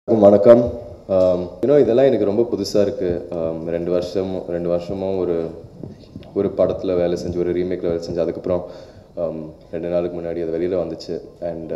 எல்லாருக்கும் வணக்கம் இன்னும் இதெல்லாம் எனக்கு ரொம்ப புதுசாக இருக்குது ரெண்டு வருஷம் ரெண்டு வருஷமும் ஒரு ஒரு படத்தில் வேலை செஞ்சு ஒரு ரீமேக்கில் வேலை செஞ்சு அதுக்கப்புறம் um, ரெண்டு நாளுக்கு முன்னாடி அது வெளியில் வந்துச்சு அண்ட்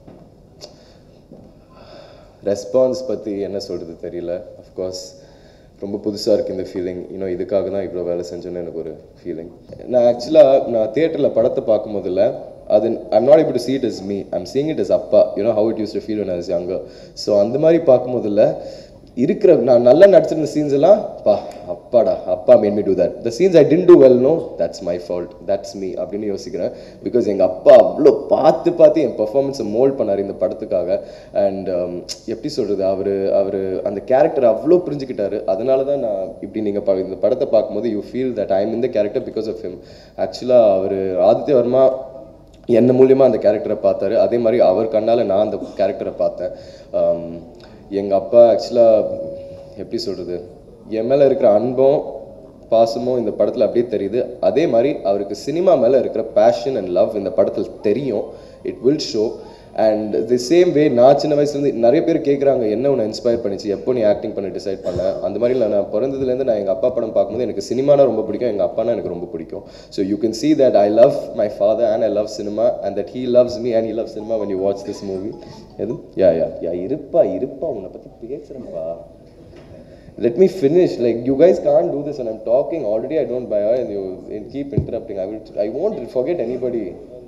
ரெஸ்பான்ஸ் பற்றி என்ன சொல்கிறது தெரியல அஃப்கோர்ஸ் ரொம்ப புதுசாக இருக்குது இந்த ஃபீலிங் இன்னும் இதுக்காக தான் இவ்வளோ வேலை செஞ்சோன்னு எனக்கு ஒரு ஃபீலிங் நான் ஆக்சுவலாக நான் தியேட்டரில் படத்தை பார்க்கும்போதில்ல அது I'm not able to see it as me i'm seeing it as அப்பா you know how it used to feel when i was younger so அந்த மாதிரி பார்க்கும்போதில்ல இருக்கிற நான் நல்லா நடிச்சிருந்த சீன்ஸ் எல்லாம் பா அப்பாடா அப்பா made me do that the scenes I didn't do well no that's my fault that's me அப்படின்னு யோசிக்கிறேன் பிகாஸ் எங்கள் அப்பா அவ்வளோ பார்த்து பார்த்து என் பெர்ஃபார்மன்ஸை மோல்ட் பண்ணார் இந்த படத்துக்காக அண்ட் எப்படி சொல்கிறது அவர் அவர் அந்த கேரக்டர் அவ்வளோ புரிஞ்சுக்கிட்டாரு அதனால தான் நான் இப்படி நீங்கள் இந்த படத்தை பார்க்கும்போது you feel that I am இந்த கேரக்டர் பிகாஸ் ஆஃப் ஹிம் ஆக்சுவலாக அவர் ஆதித்ய வர்மா என்ன மூலியமா அந்த கேரக்டரை பார்த்தாரு அதே மாதிரி அவர் கண்ணால் நான் அந்த கேரக்டரை பார்த்தேன் எங்கள் அப்பா ஆக்சுவலாக எப்படி சொல்கிறது என் மேலே இருக்கிற அன்பும் பாசமும் இந்த படத்தில் அப்படியே தெரியுது அதே மாதிரி அவருக்கு சினிமா மேலே இருக்கிற பேஷன் அண்ட் லவ் இந்த படத்தில் தெரியும் it will show and the same way நான் சின்ன வயசுலேருந்து நிறைய பேர் கேட்குறாங்க என்ன உன்னை இன்ஸ்பயர் பண்ணிச்சு எப்போ நீ ஆக்டிங் பண்ண டிசைட் பண்ண அந்த மாதிரி இல்லை நான் பிறந்ததுலேருந்து நான் எங்கள் அப்பா படம் பார்க்கும்போது எனக்கு சினிமானா ரொம்ப பிடிக்கும் எங்கள் அப்பானா எனக்கு ரொம்ப பிடிக்கும் so you can see that I love my father and I love cinema and that he loves me and he love cinema when you watch this movie எது யா யா யா இருப்பா இருப்பா உன்னை பற்றி பேசுகிறேன்ப்பா let me finish like you guys can't do this when i'm talking already i don't buy and you and keep interrupting i will i won't forget anybody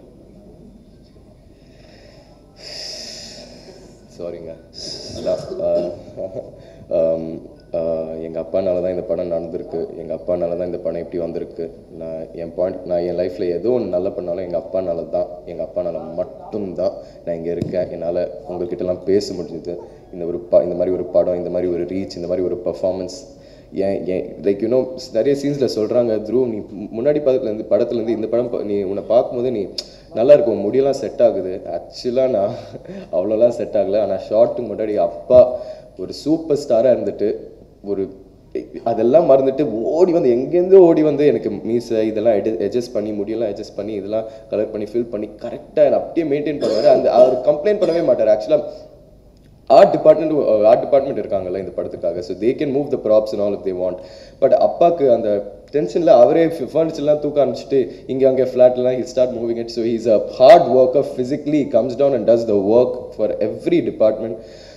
சாரிங்க எங்கள் அப்பானால தான் இந்த படம் நடந்திருக்கு எங்கள் அப்பானால தான் இந்த படம் இப்படி வந்திருக்கு நான் என் பாயிண்ட் நான் என் லைஃப்பில் எதோ ஒன்று நல்ல பண்ணாலும் எங்கள் அப்பானால தான் எங்கள் அப்பானால மட்டும்தான் நான் இங்கே இருக்கேன் என்னால் உங்கள்கிட்டலாம் பேச முடிஞ்சுது இந்த ஒரு ப இந்த மாதிரி ஒரு படம் இந்த மாதிரி ஒரு ரீச் இந்த மாதிரி ஒரு பர்ஃபார்மன்ஸ் ஏன் ஏன் லைக் யூனோ நிறைய சீன்ஸில் சொல்கிறாங்க த்ரூ நீ முன்னாடி படத்துலேருந்து படத்துலேருந்து இந்த படம் ப- நீ உன்னை பார்க்கும்போது நீ நல்லா இருக்கும் உன் முடியெல்லாம் செட் ஆகுது ஆக்சுவலாக நான் அவ்வளோலாம் செட் ஆகலை ஆனால் ஷார்ட்டுக்கு முன்னாடி அப்பா ஒரு சூப்பர் ஸ்டாராக இருந்துட்டு ஒரு அதெல்லாம் மறந்துட்டு ஓடி வந்து எங்கேருந்தோ ஓடி வந்து எனக்கு மீசை இதெல்லாம் எடு அட்ஜஸ்ட் பண்ணி முடியெல்லாம் அட்ஜஸ்ட் பண்ணி இதெல்லாம் கலர் பண்ணி ஃபில் பண்ணி கரெக்டாக அப்படியே மெயின்டைன் பண்ணுவார் அந்த அவர் கம்ப்ளைண்ட் பண்ணவே மாட்டார் ஆக்சுவலாக ஆர்ட் டிபார்ட்மெண்ட் ஆர்ட் டிபார்ட்மெண்ட் இருக்காங்கல்ல இந்த படத்துக்காக so they can move the props and all if they want but அப்பாக்கு அந்த டென்ஷனில் அவரே ஃபர்னிச்சர்லாம் தூக்க ஆரம்பிச்சிட்டு இங்கே அங்கே ஃப்ளாட்லாம் he start moving it so he's a hard worker physically comes down and does the work for every department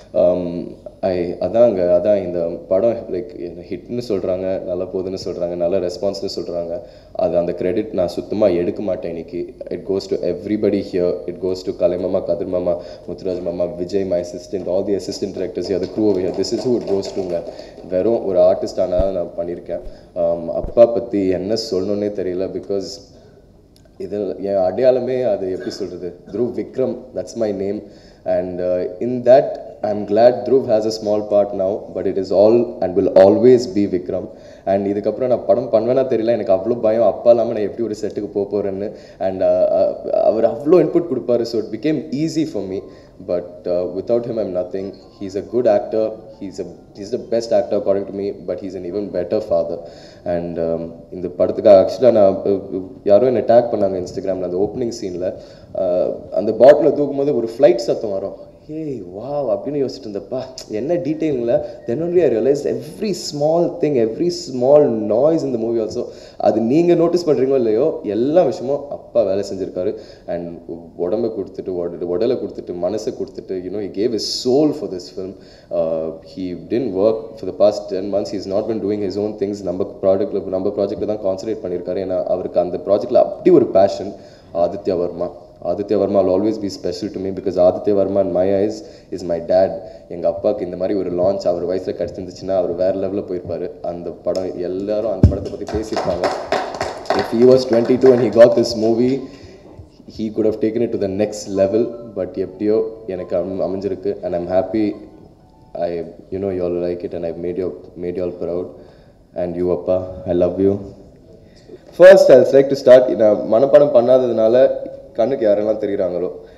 I அதாங்க அதான் இந்த படம் லைக் ஹிட்னு சொல்கிறாங்க நல்லா போகுதுன்னு சொல்கிறாங்க நல்ல ரெஸ்பான்ஸ்னு சொல்கிறாங்க அது அந்த கிரெடிட் நான் சுத்தமாக எடுக்க மாட்டேன் இன்னைக்கு it goes to everybody here it goes to Kalai மாமா கதிர் மாமா முத்துராஜ் மாமா Vijay my assistant all the assistant directors அது crew here this is who it goes டுங்க வெறும் ஒரு ஆர்டிஸ்டான நான் பண்ணியிருக்கேன் Um, அப்பா பற்றி என்ன சொல்லணுன்னே தெரியல பிகாஸ் இது என் அடையாளமே அது எப்படி சொல்கிறது Dhruv Vikram that's my name and in that I am glad Dhruv has a small part now but it is all and will always be Vikram and இதுக்கப்புறம் நான் படம் பண்ணுவேனா தெரியல எனக்கு அவ்வளோ பயம் அப்பா இல்லாமல் நான் எப்படி ஒரு செட்டுக்கு போக போகிறேன்னு அண்ட் அவர் அவ்வளோ இன்புட் கொடுப்பாரு so it became easy for me but without him I'm nothing he's a good actor he's a he's the best actor according to me but he's an even better father and இந்த படத்துக்காக ஆக்சுவலாக நான் uh, யாரோ என்னை take பண்ணாங்க இன்ஸ்டாகிராமில் அந்த opening சீனில் அந்த பாட்டில் தூக்கும்போது ஒரு ஃப்ளைட் சத்தம் வரும் ஏய் வாவ் அப்படின்னு யோசிச்சுட்டு இருந்தப்பா என்ன டீட்டெயிலில் then only I realise every small thing every small noise இந்த மூவி ஆல்சோ அது நீங்கள் நோட்டீஸ் பண்ணுறீங்களோ இல்லையோ எல்லா விஷயமும் அப்பா வேலை செஞ்சுருக்காரு அண்ட் உடம்பை கொடுத்துட்டு உட உடலை கொடுத்துட்டு மனசை கொடுத்துட்டு you know he gave his soul for this film uh, he didn't work for the past 10 months he's not been doing his own things நம்ம ப்ராடக்ட்ல நம்ம ப்ராஜெக்ட்டில் தான் கான்சன்ட்ரேட் பண்ணியிருக்காரு ஏன்னா அவருக்கு அந்த ப்ராஜெக்ட்டில் அப்படி ஒரு passion Aditya Varma Aditya Varma will always be special to me because Aditya Varma in my eyes is my dad எங்கள் அப்பாவுக்கு இந்த மாதிரி ஒரு லான்ச் அவர் வயசில் கிடச்சிருந்துச்சுன்னா அவர் வேறு லெவலில் போயிருப்பாரு அந்த படம் எல்லாரும் அந்த படத்தை பற்றி பேசியிருப்பாங்க if he was 22 and he got this movie he could have taken it to the next level but எப்படியோ எனக்கு அம் அமைஞ்சிருக்கு and I'm happy I you know you all like it and I've made you made you all proud and you அப்பா I love you first I like to start நான் மனப்பாடம் பண்ணாததுனால கண்ணுக்கு யாரெல்லாம் தெரியுறாங்களோ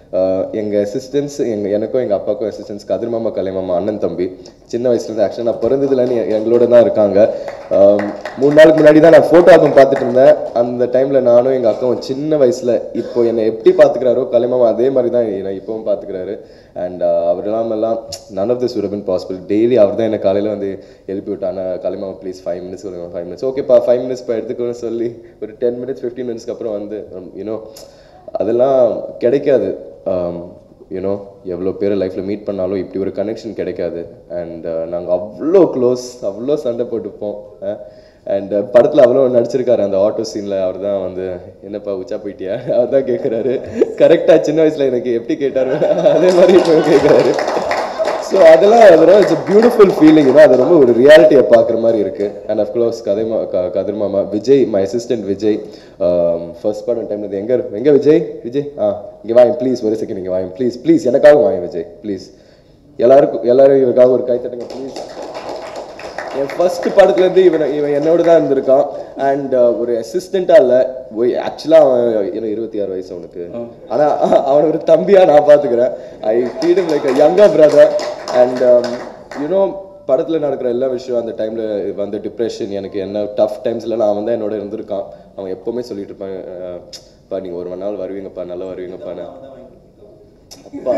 எங்கள் assistance எங்கள் எனக்கும் எங்கள் அப்பாவுக்கும் அசிஸ்டன்ஸ் கதிர் மாமா கலை மாமா அண்ணன் தம்பி சின்ன வயசுலேருந்து ஆக்சுவலாக நான் பிறந்ததுலேருந்து எ- எங்களோட தான் இருக்காங்க ஆம், மூணு நாளுக்கு முன்னாடி தான் நான் ஃபோட்டோ ஆல்பம் பார்த்துட்டு இருந்தேன் அந்த டைமில் நானும் எங்கள் அக்காவும் சின்ன வயசில் இப்போ என்னை எப்படி பார்த்துக்கிறாரோ கலை மாமா அதே மாதிரி தான் என்னை இப்போவும் பார்த்துக்கிறாரு அண்ட் அவர் இல்லாமல்லாம் none of this would have been possible daily அவர் தான் என்னை காலையில் வந்து எழுப்பி விட்டாங்க கலைமாமா ப்ளீஸ் ஃபைவ் மினிட்ஸ் சொல்லுங்க ஃபைவ் மினிட்ஸ் ஓகேப்பா ஃபைவ் மினிட்ஸ் இப்போ எடுத்துக்கணும்னு சொல்லி ஒரு டென் மினிட்ஸ் ஃபிஃப்டீன் மினிட்ஸ்க்கு அப்புறம் வந்து யூனோ அதெல்லாம் கிடைக்காது யூனோ எவ்வளோ பேர் லைஃப்பில் மீட் பண்ணாலும் இப்படி ஒரு கனெக்ஷன் கிடைக்காது அண்ட் நாங்கள் அவ்வளோ க்ளோஸ் அவ்வளோ சண்டை போட்டுப்போம் அண்ட் படத்தில் அவ்வளோ நடிச்சிருக்காரு அந்த ஆட்டோ சீனில் அவர் தான் வந்து என்னப்பா உச்சா போயிட்டியா அவர் தான் கேட்குறாரு கரெக்டாக சின்ன வயசில் எனக்கு எப்படி கேட்டாரு அதே மாதிரி இப்போ கேட்குறாரு ஸோ அதெல்லாம் அதெல்லாம் இட்ஸ் பியூட்டிஃபுல் ஃபீலிங் அது ரொம்ப ஒரு ரியாலிட்டியை பார்க்குற மாதிரி இருக்கு அண்ட் அஃப்கோர்ஸ் கதை மா க- கதிர் மாமா Vijay my assistant Vijay first படம் டைம்ல இது எங்க எங்க விஜய் விஜய் ஆ இங்கே வாங்க ப்ளீஸ் ஒரு செகண்ட் இங்கே வாங்க ப்ளீஸ் ப்ளீஸ் எனக்காக வாங்க விஜய் ப்ளீஸ் எல்லாருக்கும் எல்லாரும் இவருக்காக ஒரு கை தட்டுங்க ப்ளீஸ் என் ஃபர்ஸ்ட் படத்துலேருந்து இவன் இவன் என்னோட தான் இருந்திருக்கான் அண்ட் ஒரு அசிஸ்டண்ட்டாக இல்லை ஆக்சுவலாக அவன் எனக்கு இருபத்தி ஆறு வயசு அவனுக்கு ஆனால் அவன் ஒரு தம்பியாக நான் பார்த்துக்கிறேன் ஐ ஃபீட் லைக் யங்கா பிரதர் அண்ட் யூனோ படத்தில் நடக்கிற எல்லா விஷயம் அந்த டைமில் வந்த டிப்ரெஷன் எனக்கு என்ன டஃப் டைம்ஸில் நான் அவன் தான் என்னோட இருந்திருக்கான் அவன் எப்போவுமே சொல்லிட்டு இருப்பான் அஹ், "பா நீங்கள் ஒரு மணி நாள் வருவீங்கப்பா நல்லா வருவீங்கப்பான்னு அப்பா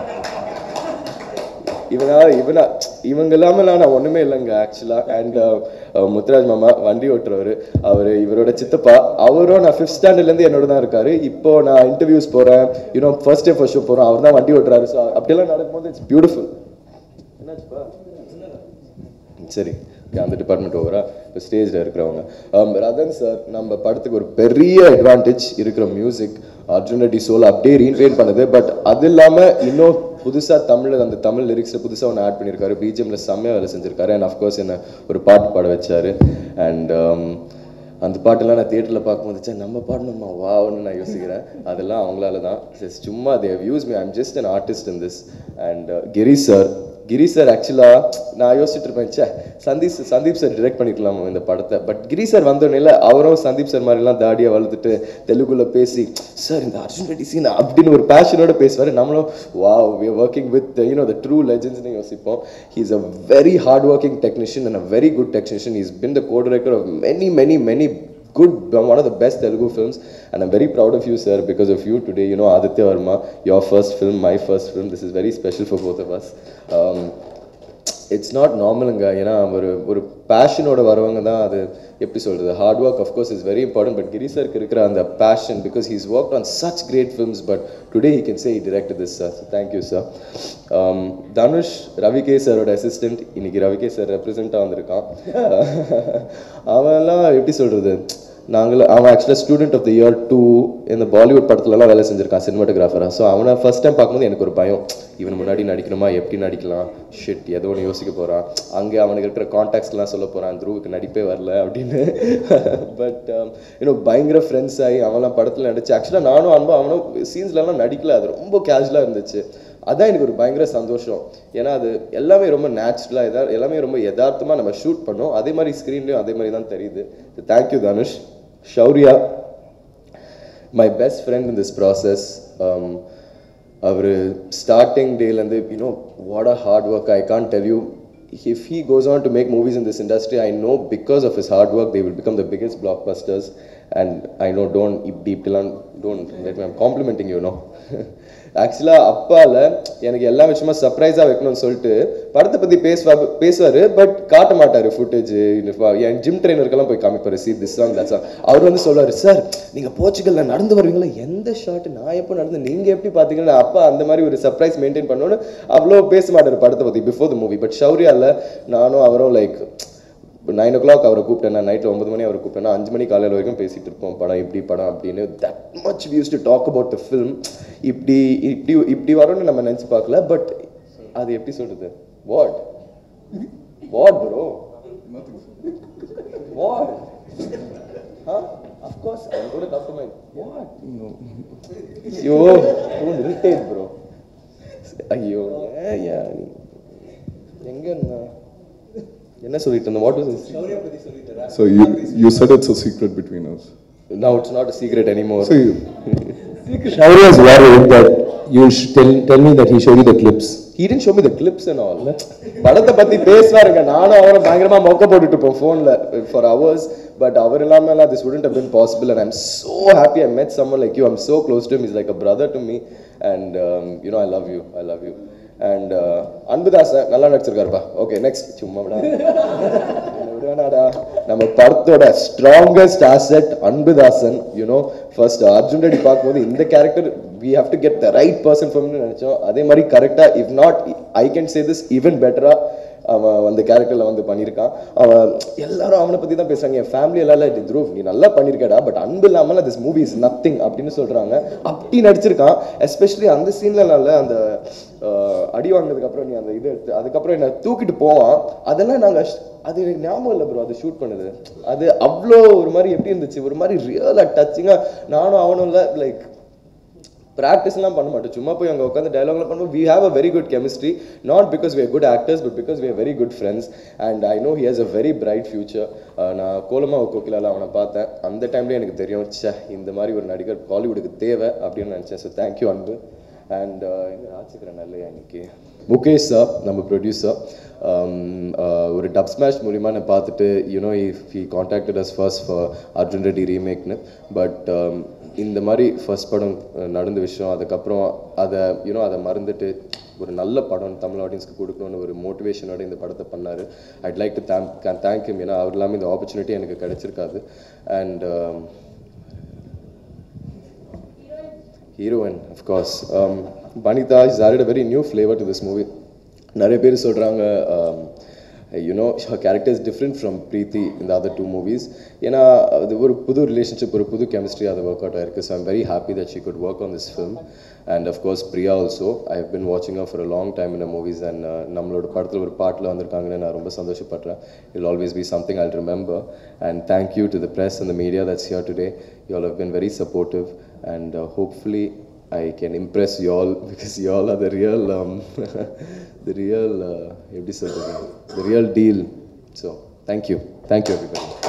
இவனா இவனா இவங்க இல்லாமலாம் நான் ஒண்ணுமே இல்லைங்க ஆக்சுவலா அண்ட் முத்துராஜ் மாமா வண்டி ஓட்டுறவர் அவர் இவரோட சித்தப்பா அவரும் நான் ஃபிஃப்த் ஸ்டாண்டர்ட்லேருந்து என்னோட தான் இருக்காரு இப்போ நான் இன்டர்வியூஸ் போறேன் you know first day first show போறோம் அவர் தான் வண்டி ஓட்டுறாரு ஸோ அப்படியெல்லாம் நடக்கும்போது இட்ஸ் பியூட்டிஃபுல் என்னாச்சுப்பா சரி Okay, அந்த டிபார்ட்மெண்ட் ஓவரா இப்போ ஸ்டேஜில் இருக்கிறவங்க Um, ரதன் சார் நம்ம படத்துக்கு ஒரு பெரிய அட்வான்டேஜ் இருக்கிற மியூசிக் அர்ஜுன் ரெட்டி சோல் அப்படியே ரீன்ட்ரெயின் பண்ணுது பட் அது இல்லாமல் இன்னும் புதுசாக தமிழில் அந்த தமிழ் லிரிக்ஸில் புதுசாக ஒன்று ஆட் பண்ணியிருக்காரு பிஜிஎம்ல செம்மையாக வேலை செஞ்சிருக்காரு அண்ட் அஃப்கோர்ஸ் என்ன ஒரு பாட்டு பாட வச்சாரு அண்ட் அந்த பாட்டெல்லாம் நான் தியேட்டரில் பார்க்கும்போது ச்சே, நம்ம பாடணுமா வாவ்னு நான் யோசிக்கிறேன் அதெல்லாம் அவங்களால தான் Just சும்மா they use me I'm just an artist in this and Giri sir Giri sir ஆக்சுவலாக நான் யோசிச்சுட்டு இருப்பேன் ச்சே சந்தீப் சந்தீப் சார் டிரெக்ட் பண்ணிக்கலாம் இந்த படத்தை பட் கிரி சார் வந்தோடனே அவரும் சந்தீப் சார் மாதிரிலாம் தாடியாக வளர்த்துட்டு தெலுங்குல பேசி சார் இந்த அர்ஜுன் ரெட்டி சீன் அப்படின்னு ஒரு பேஷனோட பேசுவார் நம்மளும் வா we working with you know the true லெஜன்ஸ்னு யோசிப்போம் he is a very hard working technician and a very good technician is been the co director of many many many good one of the best Telugu films and I'm very proud of you sir because of you today you know Aditya Varma your first film my first film this is very special for both of us um, it's not நார்மலுங்க ஏன்னா ஒரு ஒரு பேஷனோட வரவங்க தான் அது எப்படி சொல்கிறது hard work of course is very important but Giri சருக்கு இருக்கிற அந்த passion because he's work on such great films but today he can say direct this sir thank you sir Dhanush Ravi K சாரோட அசிஸ்டன்ட் இன்னைக்கு ரவிகே சார் ரெப்ரசென்ட்டாக வந்திருக்கான் அவன்லாம் எப்படி சொல்கிறது நாங்கள் அவன் ஆக்சுவலாக student of the year two இந்த பாலிவுட் படத்துலலாம் வேலை செஞ்சிருக்கான் சினிமாட்டோகிராஃபராக ஸோ அவனை ஃபர்ஸ்ட் டைம் பார்க்கும்போது எனக்கு ஒரு பயம் இவன் முன்னாடி நடிக்கணுமா எப்படி நடிக்கலாம் ஷிட் ஏதோ ஒன்று யோசிக்க போகிறான் அங்கே அவனுக்கு இருக்கிற காண்டாக்ட்ஸ்லாம் சொல்ல போகிறான் த்ரூவுக்கு நடிப்பே வரல அப்படின்னு பட் இன்னும் பயங்கர ஃப்ரெண்ட்ஸ் ஆகி அவன்லாம் படத்தில் நடிச்சு ஆக்சுவலாக நானும் அன்பா அவனும் சீன்ஸ்லலாம் நடிக்கல அது ரொம்ப கேஷுவலாக இருந்துச்சு அதான் எனக்கு ஒரு பயங்கர சந்தோஷம் ஏன்னா அது எல்லாமே ரொம்ப நேச்சுரலாக எதா எல்லாமே ரொம்ப யதார்த்தமாக நம்ம ஷூட் பண்ணோம் அதே மாதிரி ஸ்க்ரீன்லேயும் அதே மாதிரி தான் தெரியுது thank you Dhanush Shourya my best friend in this process அவர் ஸ்டார்டிங் டேலேருந்து you know what a hard work I can tell you if he goes on to make movies in this industry I know because of his hard work they will become the biggest blockbusters and I know don't இப்படி இப்படிலாம் don't let me complimenting you no ஆக்சுவலாக அப்பால எனக்கு எல்லா விஷயமா சர்ப்ரைஸாக வைக்கணும்னு சொல்லிட்டு படத்தை பற்றி பேசுவா பேசுவார் பட் காட்ட மாட்டார் ஃபுட்டேஜ் என் ஜிம் ட்ரைனருக்கெல்லாம் போய் காமிப்பார் see this song that song அவர் வந்து சொல்லுவார் சார் நீங்கள் போர்ச்சுகல்ல நடந்து வருவீங்களா எந்த ஷாட் நான் எப்போ நடந்து நீங்கள் எப்படி பார்த்தீங்கன்னா அப்பா அந்த மாதிரி ஒரு சர்ப்ரைஸ் மெயின்டைன் பண்ணணும்னு அவ்வளோ பேச மாட்டார் படத்தை பற்றி பிஃபோர் த மூவி பட் ஷௌரியாவில் நானும் அவரும் லைக் நைன் ஓ கிளாக் அவரை கூப்பிட்டேன் நான் நைட்டில் ஒன்பது மணி அவரை கூப்பிட்டேன் அஞ்சு மணி காலையில் வரைக்கும் பேசிட்டு இருப்போம் படம் இப்படி படம் அப்படின்னு that much views to talk about the film இப்படி இப்படி இப்படி வரும்னு நம்ம நினச்சி பார்க்கல பட் அது எப்படி சொல்றது what what bro what Of course, I'm going to come to my what? No. ஐயோ don't irritate bro. ஐயோ ஏன் ஏன் நீ எங்க இருந்தா என்ன சொல்லிட்டு இருந்தேன் what was So you, you said it's a secret between us. now it's not a secret anymore So you, Shaurya is very in that you'll sh- tell, tell me that he showed you the clips. he didn't show me the clips and all படத்தை பத்தி பேசுவாருங்க நானும் அவரும் பயங்கரமா மொக்க போட்டுட்டு இருப்போம் ஃபோன்ல for hours but அவர் இல்லாம this wouldn't have been possible and I'm so happy I met someone like you I'm so close to him he's like a brother to me and um, you know I love you I love you and uh, Anbudasan நல்லா நடிச்சிருக்காருப்பா okay next சும்மா விடா விடுவேனாடா நம்ம படத்தோட strongest asset Anbudasan you know first Arjun Reddy பார்க்கும்போது இந்த character we have to get the right person ஃப்ரம்னு நினைச்சோம் அதே மாதிரி கரெக்டா if not I can say this even பெட்டரா அவன் அந்த கேரக்டர்ல வந்து பண்ணியிருக்கான் அவன் எல்லாரும் அவனை பத்தி தான் பேசுறாங்க என் ஃபேமிலி எல்லாம் த்ரூ நீ நல்லா பண்ணியிருக்கடா பட் அன்பு இல்லாமல் திஸ் மூவி இஸ் நத்திங் அப்படின்னு சொல்றாங்க அப்படி நடிச்சிருக்கான் எஸ்பெஷலி அந்த சீன்ல நல்ல அந்த அஹ், அடி வாங்கினதுக்கு அப்புறம் நீ அந்த இது எடுத்து அதுக்கப்புறம் என்ன தூக்கிட்டு போவான் அதெல்லாம் நாங்க ஷ்- அது எனக்கு ஞாபகம் இல்லை ப்ரோ அது ஷூட் பண்ணது அது அவ்வளோ ஒரு மாதிரி எப்படி இருந்துச்சு ஒரு மாதிரி ரியலாக டச்சிங்காக நானும் அவனும் இல்லை லைக் ப்ராக்டிஸ்லாம் பண்ண மாட்டோம் சும்மா போய் அங்கே உட்காந்து டயலாக்லாம் பண்ணுவோம் we have a very good chemistry not because we are good actors but because we are very good friends and I know he has a very bright future நான் கோலமா கோகிலால அவனை பார்த்தேன் அந்த டைம்லேயே எனக்கு தெரியும் ச்சே இந்த மாதிரி ஒரு நடிகர் பாலிவுட்டுக்கு தேவை அப்படின்னு நினச்சேன் ஸோ தேங்க்யூ அன்பு அண்ட் எங்க ராஜசேகரன் இல்லையா இன்னைக்கு முகேஷ் சார் நம்ம ப்ரொடியூசர் ஒரு டப் ஸ்மாஷ் மூலிமா நான் பார்த்துட்டு you know if he contacted us first for Arjun Reddy ரீமேக்னு பட் இந்த மாதிரி ஃபர்ஸ்ட் படம் அஹ், நடந்த விஷயம் அதுக்கப்புறம் அதை யூனோ அதை மறந்துட்டு ஒரு நல்ல படம் தமிழ் ஆடியன்ஸ்க்கு கொடுக்கணும்னு ஒரு மோட்டிவேஷனோட இந்த படத்தை பண்ணார் I'd like to thank thank him ஏன்னா அவர் இல்லாமல் இந்த ஆப்பர்ச்சுனிட்டி எனக்கு கிடைச்சிருக்காது and heroine of course Banita is added a very new flavor to this movie நிறைய பேர் சொல்கிறாங்க you know character is different from Preethi இந்த அதர் டூ மூவிஸ் ஏன்னா அது ஒரு புது ரிலேஷன்ஷிப் ஒரு புது கெமிஸ்ட்ரி அது ஒர்க் அவுட் ஆயிருக்கு so I'm very happy that she good work on this film and of course Priya also I have been வாட்சிங் ஃபார் அ லாங் டைம் இந்த மூவிஸ் அண்ட் நம்மளோட படத்தில் ஒரு பாட்டில் வந்திருக்காங்கன்னு நான் ரொம்ப சந்தோஷப்படுறேன் I'll always be something I remember and thank you to the press and the media that's here today you all have been very supportive and hopefully I can impress you all because you all are the real, um, the real, uh, எப்படி சொல்றது? the real deal. So, thank you. Thank you, everybody.